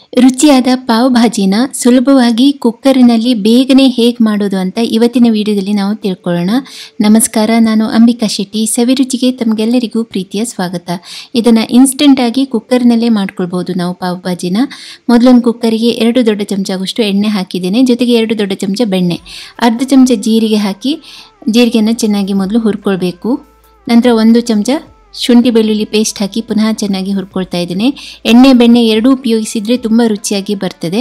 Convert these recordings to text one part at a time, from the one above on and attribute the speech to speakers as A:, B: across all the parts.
A: ರುಚಿಯಾದ ಪಾವ್ ಭಾಜಿನ ಸುಲಭವಾಗಿ ಕುಕ್ಕರಿನಲ್ಲಿ ಬೇಗನೆ ಹೇಗೆ ಮಾಡೋದು ಅಂತ ಇವತ್ತಿನ ವಿಡಿಯೋದಲ್ಲಿ ನಾವು ತಿಳ್ಕೊಳ್ಳೋಣ ನಮಸ್ಕಾರ ನಾನು ಅಂಬಿಕಾ ಶೆಟ್ಟಿ ಸವಿರುಚಿಗೆ ತಮಗೆಲ್ಲರಿಗೂ ಪ್ರೀತಿಯ ಸ್ವಾಗತ ಇದನ್ನು ಇನ್ಸ್ಟೆಂಟಾಗಿ ಕುಕ್ಕರ್ನಲ್ಲೇ ಮಾಡ್ಕೊಳ್ಬೋದು ನಾವು ಪಾವ್ ಭಾಜಿನ ಮೊದಲೊಂದು ಕುಕ್ಕರಿಗೆ ಎರಡು ದೊಡ್ಡ ಚಮಚ ಆಗುವಷ್ಟು ಎಣ್ಣೆ ಹಾಕಿದ್ದೇನೆ ಜೊತೆಗೆ ಎರಡು ದೊಡ್ಡ ಚಮಚ ಬೆಣ್ಣೆ ಅರ್ಧ ಚಮಚ ಜೀರಿಗೆ ಹಾಕಿ ಜೀರಿಗೆಯನ್ನು ಚೆನ್ನಾಗಿ ಮೊದಲು ಹುರ್ಕೊಳ್ಬೇಕು ನಂತರ ಒಂದು ಚಮಚ ಶುಂಠಿ ಬೆಳ್ಳುಳ್ಳಿ ಪೇಸ್ಟ್ ಹಾಕಿ ಪುನಃ ಚೆನ್ನಾಗಿ ಹುರ್ಕೊಳ್ತಾ ಇದ್ದೇನೆ ಎಣ್ಣೆ ಬೆಣ್ಣೆ ಎರಡೂ ಉಪಯೋಗಿಸಿದರೆ ತುಂಬ ರುಚಿಯಾಗಿ ಬರ್ತದೆ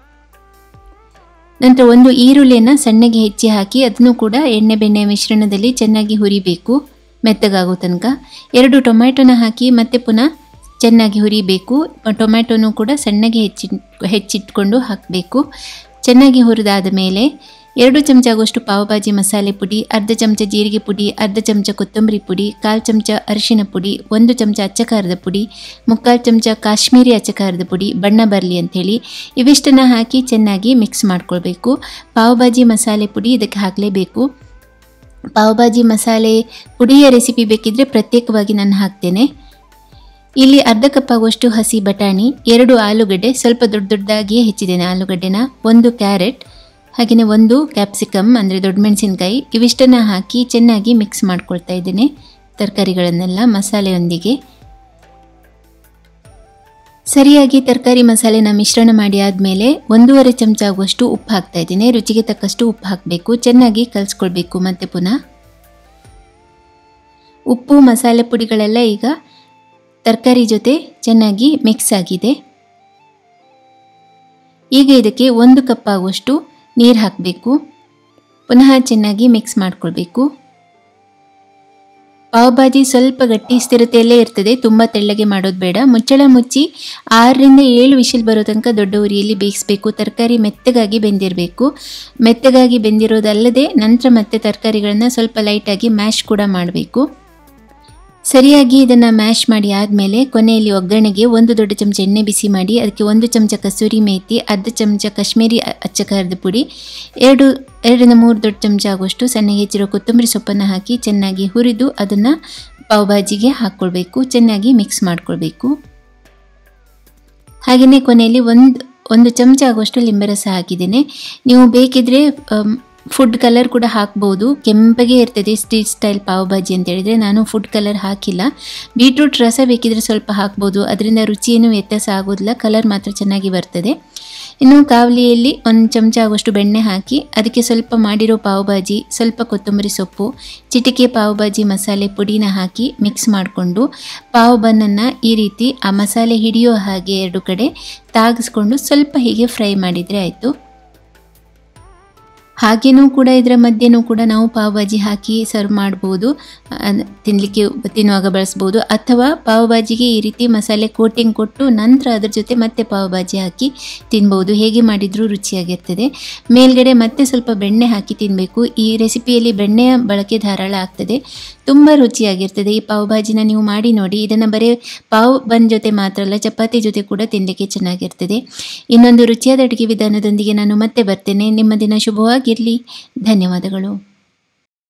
A: ನಂತರ ಒಂದು ಈರುಳ್ಳಿಯನ್ನು ಸಣ್ಣಗೆ ಹೆಚ್ಚಿ ಹಾಕಿ ಅದನ್ನು ಕೂಡ ಎಣ್ಣೆ ಬೆಣ್ಣೆ ಮಿಶ್ರಣದಲ್ಲಿ ಚೆನ್ನಾಗಿ ಹುರಿಬೇಕು ಮೆತ್ತಗಾಗೋ ತನಕ ಎರಡು ಟೊಮ್ಯಾಟೊನ ಹಾಕಿ ಮತ್ತೆ ಪುನಃ ಚೆನ್ನಾಗಿ ಹುರಿಬೇಕು ಟೊಮ್ಯಾಟೊನು ಕೂಡ ಸಣ್ಣಗೆ ಹೆಚ್ಚಿ ಹೆಚ್ಚಿಟ್ಕೊಂಡು ಹಾಕಬೇಕು ಚೆನ್ನಾಗಿ ಹುರಿದಾದ ಮೇಲೆ ಎರಡು ಚಮಚ ಆಗುವಷ್ಟು ಪಾವಭಾಜಿ ಮಸಾಲೆ ಪುಡಿ ಅರ್ಧ ಚಮಚ ಜೀರಿಗೆ ಪುಡಿ ಅರ್ಧ ಚಮಚ ಕೊತ್ತಂಬರಿ ಪುಡಿ ಕಾಲು ಚಮಚ ಅರಿಶಿನ ಪುಡಿ ಒಂದು ಚಮಚ ಅಚ್ಚಕಾರದ ಪುಡಿ ಮುಕ್ಕಾಲು ಚಮಚ ಕಾಶ್ಮೀರಿ ಅಚ್ಚಕಾರದ ಪುಡಿ ಬಣ್ಣ ಬರಲಿ ಅಂಥೇಳಿ ಇವಿಷ್ಟನ್ನು ಹಾಕಿ ಚೆನ್ನಾಗಿ ಮಿಕ್ಸ್ ಮಾಡ್ಕೊಳ್ಬೇಕು ಪಾವಭಾಜಿ ಮಸಾಲೆ ಪುಡಿ ಇದಕ್ಕೆ ಹಾಕಲೇಬೇಕು ಪಾವಭಾಜಿ ಮಸಾಲೆ ಪುಡಿಯ ರೆಸಿಪಿ ಬೇಕಿದ್ದರೆ ಪ್ರತ್ಯೇಕವಾಗಿ ನಾನು ಹಾಕ್ತೇನೆ ಇಲ್ಲಿ ಅರ್ಧ ಕಪ್ ಆಗುವಷ್ಟು ಹಸಿ ಬಟಾಣಿ ಎರಡು ಆಲೂಗಡ್ಡೆ ಸ್ವಲ್ಪ ದೊಡ್ಡ ದೊಡ್ಡದಾಗಿಯೇ ಹೆಚ್ಚಿದ್ದೇನೆ ಆಲೂಗಡ್ಡೆನ ಒಂದು ಕ್ಯಾರೆಟ್ ಹಾಗೆಯೇ ಒಂದು ಕ್ಯಾಪ್ಸಿಕಮ್ ಅಂದರೆ ದೊಡ್ಡ ಮೆಣಸಿನ್ಕಾಯಿ ಇವಿಷ್ಟನ್ನು ಹಾಕಿ ಚೆನ್ನಾಗಿ ಮಿಕ್ಸ್ ಮಾಡ್ಕೊಳ್ತಾ ಇದ್ದೇನೆ ತರಕಾರಿಗಳನ್ನೆಲ್ಲ ಮಸಾಲೆಯೊಂದಿಗೆ ಸರಿಯಾಗಿ ತರಕಾರಿ ಮಸಾಲೆನ ಮಿಶ್ರಣ ಮಾಡಿ ಆದಮೇಲೆ ಒಂದೂವರೆ ಚಮಚ ಆಗುವಷ್ಟು ಉಪ್ಪು ಹಾಕ್ತಾ ಇದ್ದೀನಿ ರುಚಿಗೆ ತಕ್ಕಷ್ಟು ಉಪ್ಪು ಹಾಕಬೇಕು ಚೆನ್ನಾಗಿ ಕಲಿಸ್ಕೊಳ್ಬೇಕು ಮತ್ತೆ ಪುನಃ ಉಪ್ಪು ಮಸಾಲೆ ಪುಡಿಗಳೆಲ್ಲ ಈಗ ತರಕಾರಿ ಜೊತೆ ಚೆನ್ನಾಗಿ ಮಿಕ್ಸ್ ಆಗಿದೆ ಈಗ ಇದಕ್ಕೆ ಒಂದು ಕಪ್ ಆಗುವಷ್ಟು ನೀರು ಹಾಕಬೇಕು ಪುನಃ ಚೆನ್ನಾಗಿ ಮಿಕ್ಸ್ ಮಾಡ್ಕೊಳ್ಬೇಕು ಪಾವ್ಭಾಜಿ ಸ್ವಲ್ಪ ಗಟ್ಟಿ ಸ್ಥಿರತೆಯಲ್ಲೇ ಇರ್ತದೆ ತುಂಬ ತೆಳ್ಳಗೆ ಮಾಡೋದು ಬೇಡ ಮುಚ್ಚಳ ಮುಚ್ಚಿ ಆರರಿಂದ ಏಳು ವಿಷಲ್ ಬರೋ ತನಕ ದೊಡ್ಡ ಉರಿಯಲ್ಲಿ ಬೇಯಿಸಬೇಕು ತರಕಾರಿ ಮೆತ್ತಗಾಗಿ ಬೆಂದಿರಬೇಕು ಮೆತ್ತಗಾಗಿ ಬೆಂದಿರೋದಲ್ಲದೆ ನಂತರ ಮತ್ತೆ ತರಕಾರಿಗಳನ್ನು ಸ್ವಲ್ಪ ಲೈಟಾಗಿ ಮ್ಯಾಶ್ ಕೂಡ ಮಾಡಬೇಕು ಸರಿಯಾಗಿ ಇದನ್ನು ಮ್ಯಾಶ್ ಮಾಡಿ ಆದಮೇಲೆ ಕೊನೆಯಲ್ಲಿ ಒಗ್ಗರಣೆಗೆ ಒಂದು ದೊಡ್ಡ ಚಮಚ ಎಣ್ಣೆ ಬಿಸಿ ಮಾಡಿ ಅದಕ್ಕೆ ಒಂದು ಚಮಚ ಕಸೂರಿ ಮೇಥಿ ಅರ್ಧ ಚಮಚ ಕಾಶ್ಮೀರಿ ಅಚ್ಚಕಾರದ ಪುಡಿ ಎರಡು ಎರಡರಿಂದ ಮೂರು ದೊಡ್ಡ ಚಮಚ ಆಗುವಷ್ಟು ಸಣ್ಣಗೆ ಹೆಚ್ಚಿರೋ ಕೊತ್ತಂಬರಿ ಸೊಪ್ಪನ್ನು ಹಾಕಿ ಚೆನ್ನಾಗಿ ಹುರಿದು ಅದನ್ನು ಪಾವ್ಭಾಜಿಗೆ ಹಾಕ್ಕೊಳ್ಬೇಕು ಚೆನ್ನಾಗಿ ಮಿಕ್ಸ್ ಮಾಡ್ಕೊಳ್ಬೇಕು ಹಾಗೆಯೇ ಕೊನೆಯಲ್ಲಿ ಒಂದು ಒಂದು ಚಮಚ ಆಗುವಷ್ಟು ಲಿಂಬೆ ರಸ ಹಾಕಿದ್ದೇನೆ ನೀವು ಬೇಕಿದ್ರೆ ಫುಡ್ ಕಲರ್ ಕೂಡ ಹಾಕ್ಬೋದು ಕೆಂಪಗೆ ಇರ್ತದೆ ಸ್ಟ್ರೀಟ್ ಸ್ಟೈಲ್ ಪಾವ್ ಭಾಜಿ ಅಂತ ಹೇಳಿದರೆ ನಾನು ಫುಡ್ ಕಲರ್ ಹಾಕಿಲ್ಲ ಬೀಟ್ರೂಟ್ ರಸ ಬೇಕಿದ್ರೆ ಸ್ವಲ್ಪ ಹಾಕ್ಬೋದು ಅದರಿಂದ ರುಚಿ ಏನು ವ್ಯತ್ಯಾಸ ಆಗೋದಿಲ್ಲ ಕಲರ್ ಮಾತ್ರ ಚೆನ್ನಾಗಿ ಬರ್ತದೆ ಇನ್ನು ಕಾವಲಿಯಲ್ಲಿ ಒಂದು ಚಮಚ ಆಗುವಷ್ಟು ಬೆಣ್ಣೆ ಹಾಕಿ ಅದಕ್ಕೆ ಸ್ವಲ್ಪ ಮಾಡಿರೋ ಪಾವ್ ಭಾಜಿ ಸ್ವಲ್ಪ ಕೊತ್ತಂಬರಿ ಸೊಪ್ಪು ಚಿಟಿಕೆ ಪಾವ್ ಭಾಜಿ ಮಸಾಲೆ ಪುಡಿನ ಹಾಕಿ ಮಿಕ್ಸ್ ಮಾಡಿಕೊಂಡು ಪಾವ್ ಬನ್ನನ್ನು ಈ ರೀತಿ ಆ ಮಸಾಲೆ ಹಿಡಿಯೋ ಹಾಗೆ ಎರಡು ಕಡೆ ತಾಗಿಸ್ಕೊಂಡು ಸ್ವಲ್ಪ ಹೀಗೆ ಫ್ರೈ ಮಾಡಿದರೆ ಆಯಿತು ಹಾಗೇನೂ ಕೂಡ ಇದರ ಮಧ್ಯೆನೂ ಕೂಡ ನಾವು ಪಾವ್ ಭಾಜಿ ಹಾಕಿ ಸರ್ವ್ ಮಾಡ್ಬೋದು ತಿನ್ನಲಿಕ್ಕೆ ತಿನ್ನುವಾಗ ಬಳಸ್ಬೋದು ಅಥವಾ ಪಾವ್ ಭಾಜಿಗೆ ಈ ರೀತಿ ಮಸಾಲೆ ಕೋಟಿಂಗ್ ಕೊಟ್ಟು ನಂತರ ಅದ್ರ ಜೊತೆ ಮತ್ತೆ ಪಾವ್ ಭಾಜಿ ಹಾಕಿ ತಿನ್ಬೋದು ಹೇಗೆ ಮಾಡಿದರೂ ರುಚಿಯಾಗಿರ್ತದೆ ಮೇಲ್ಗಡೆ ಮತ್ತೆ ಸ್ವಲ್ಪ ಬೆಣ್ಣೆ ಹಾಕಿ ತಿನ್ನಬೇಕು ಈ ರೆಸಿಪಿಯಲ್ಲಿ ಬೆಣ್ಣೆಯ ಬಳಕೆ ಧಾರಾಳ ಆಗ್ತದೆ ತುಂಬ ರುಚಿಯಾಗಿರ್ತದೆ ಈ ಪಾವ್ ಭಾಜಿನ ನೀವು ಮಾಡಿ ನೋಡಿ ಇದನ್ನು ಬರೀ ಪಾವ್ ಬನ್ ಜೊತೆ ಮಾತ್ರ ಅಲ್ಲ ಚಪಾತಿ ಜೊತೆ ಕೂಡ ತಿನ್ನಲಿಕ್ಕೆ ಚೆನ್ನಾಗಿರ್ತದೆ ಇನ್ನೊಂದು ರುಚಿಯಾದ ಅಡುಗೆ ವಿಧಾನದೊಂದಿಗೆ ನಾನು ಮತ್ತೆ ಬರ್ತೇನೆ ನಿಮ್ಮ ದಿನ ಶುಭವಾಗಿರಲಿ ಧನ್ಯವಾದಗಳು